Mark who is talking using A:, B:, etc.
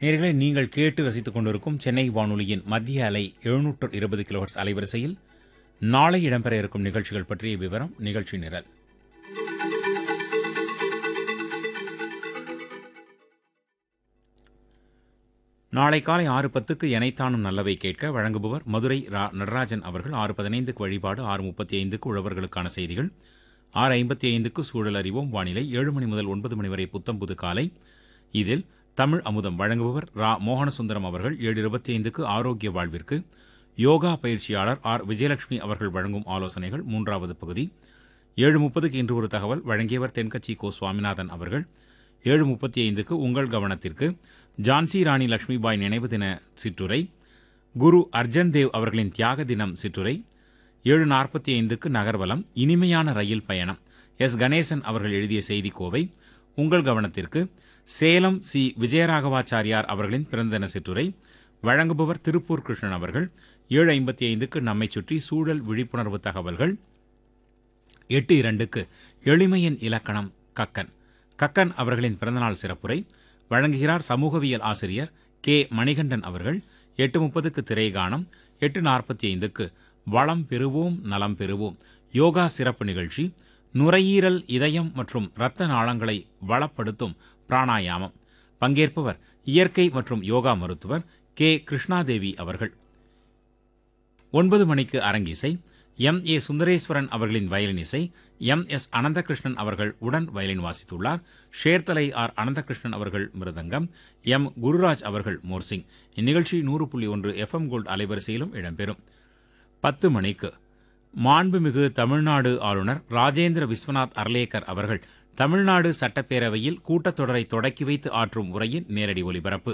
A: நேர்களை நீங்கள் கேட்டு ரசித்துக் கொண்டிருக்கும் சென்னை வானொலியின் மத்திய அலை எழுநூற்று இருபது கிலோஹெர்ட்ஸ் அலைவரிசையில் நாளை இடம்பெற இருக்கும் நிகழ்ச்சிகள் பற்றிய விவரம் நிகழ்ச்சி நிரல் நாளை காலை ஆறு பத்துக்கு எனைத்தானும் நல்லவை கேட்க வழங்குபவர் மதுரை ரா நடராஜன் அவர்கள் ஆறு பதினைந்துக்கு வழிபாடு ஆறு முப்பத்தி ஐந்துக்கு உழவர்களுக்கான செய்திகள் ஆறு ஐம்பத்தி ஐந்துக்கு சூழல் அறிவோம் வானிலை ஏழு மணி முதல் ஒன்பது மணி வரை புத்தம் புது காலை இதில் தமிழ் அமுதம் வழங்குபவர் ரா மோகனசுந்தரம் அவர்கள் ஏழு இருபத்தி ஐந்துக்கு ஆரோக்கிய வாழ்விற்கு யோகா பயிற்சியாளர் ஆர் விஜயலட்சுமி அவர்கள் வழங்கும் ஆலோசனைகள் மூன்றாவது பகுதி ஏழு முப்பதுக்கு இன்று ஒரு தகவல் வழங்கியவர் தென்கட்சி கோ சுவாமிநாதன் அவர்கள் ஏழு முப்பத்தி ஐந்துக்கு உங்கள் கவனத்திற்கு ஜான்சி ராணி லட்சுமிபாய் நினைவு தின சிற்றுரை குரு அர்ஜன் தேவ் அவர்களின் தியாக தினம் சிற்றுரை ஏழு நாற்பத்தி ஐந்துக்கு நகர்வலம் இனிமையான ரயில் பயணம் எஸ் கணேசன் அவர்கள் எழுதிய செய்திக்கோவை உங்கள் கவனத்திற்கு சேலம் சி விஜயராகவாச்சாரியார் அவர்களின் பிறந்ததின சிற்றுரை வழங்குபவர் திருப்பூர் கிருஷ்ணன் அவர்கள் ஏழு ஐம்பத்தி ஐந்துக்கு நம்மை சுற்றி சூழல் விழிப்புணர்வு தகவல்கள் எட்டு இரண்டுக்கு எளிமையின் இலக்கணம் கக்கன் கக்கன் அவர்களின் பிறந்தநாள் சிறப்புரை வழங்குகிறார் சமூகவியல் ஆசிரியர் கே மணிகண்டன் அவர்கள் எட்டு முப்பதுக்கு திரைகானம் எட்டு நாற்பத்தி ஐந்துக்கு வளம் பெறுவோம் நலம் பெறுவோம் யோகா சிறப்பு நிகழ்ச்சி நுரையீரல் இதயம் மற்றும் இரத்த நாளங்களை வளப்படுத்தும் பிராணாயாமம் பங்கேற்பவர் இயற்கை மற்றும் யோகா மருத்துவர் கே கிருஷ்ணாதேவி அவர்கள் ஒன்பது மணிக்கு அரங்கிசை எம் ஏ சுந்தரேஸ்வரன் அவர்களின் வயலின் இசை எம் எஸ் அனந்தகிருஷ்ணன் அவர்கள் உடன் வயலின் வாசித்துள்ளார் ஷேர்தலை ஆர் அனந்தகிருஷ்ணன் அவர்கள் மிருதங்கம் எம் குருராஜ் அவர்கள் மோர்சிங் இந்நிகழ்ச்சி நூறு புள்ளி ஒன்று எஃப்எம் கோல்ட் அலைவரிசையிலும் இடம்பெறும் பத்து மணிக்கு மாண்புமிகு தமிழ்நாடு ஆளுநர் ராஜேந்திர விஸ்வநாத் அர்லேக்கர் அவர்கள் தமிழ்நாடு சட்டப்பேரவையில் கூட்டத்தொடரை தொடக்கி வைத்து ஆற்றும் உரையின் நேரடி ஒலிபரப்பு